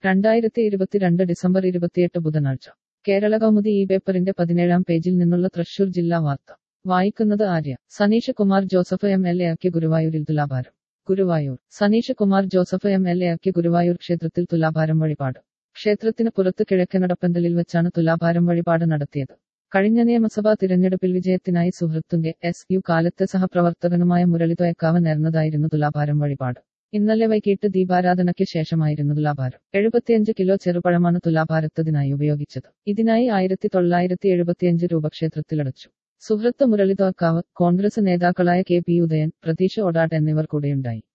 രണ്ടായിരത്തി ഇരുപത്തിരണ്ട് ഡിസംബർ ഇരുപത്തിയെട്ട് ബുധനാഴ്ച കേരള കൗമുദി ഈ പേപ്പറിന്റെ പതിനേഴാം പേജിൽ നിന്നുള്ള തൃശൂർ ജില്ലാ വാർത്ത വായിക്കുന്നത് Arya Saneesh Kumar Joseph M L A ആക്കിയ ഗുരുവായൂരിൽ തുലാഭാരം Guruvayur Saneesh Kumar Joseph M L A ആക്കിയ ഗുരുവായൂർ ക്ഷേത്രത്തിൽ തുലാഭാരം വഴിപാട് ക്ഷേത്രത്തിന് പുറത്ത് കിഴക്കനടപ്പന്തലിൽ വെച്ചാണ് തുലാഭാരം വഴിപാട് നടത്തിയത് കഴിഞ്ഞ നിയമസഭാ തിരഞ്ഞെടുപ്പിൽ വിജയത്തിനായി സുഹൃത്തുന്റെ എസ് യു കാലത്തെ സഹപ്രവർത്തകനുമായ മുരളിതോയക്കാവ് നേർന്നതായിരുന്നു തുലാഭാരം വഴിപാട് ഇന്നലെ വൈകിട്ട് ദീപാരാധനയ്ക്ക് ശേഷമായിരുന്നു തുലാഭാരം എഴുപത്തിയഞ്ച് കിലോ ചെറുപഴമാണ് തുലാഭാരത്തതിനായി ഉപയോഗിച്ചത് ഇതിനായി ആയിരത്തി തൊള്ളായിരത്തി എഴുപത്തിയഞ്ച് രൂപ ക്ഷേത്രത്തിലടച്ചു സുഹൃത്ത് മുരളിതോക്കാവ് കോൺഗ്രസ് നേതാക്കളായ കെ പി ഉദയൻ പ്രതീഷ് ഒഡാട്ട് എന്നിവർ കൂടെയുണ്ടായി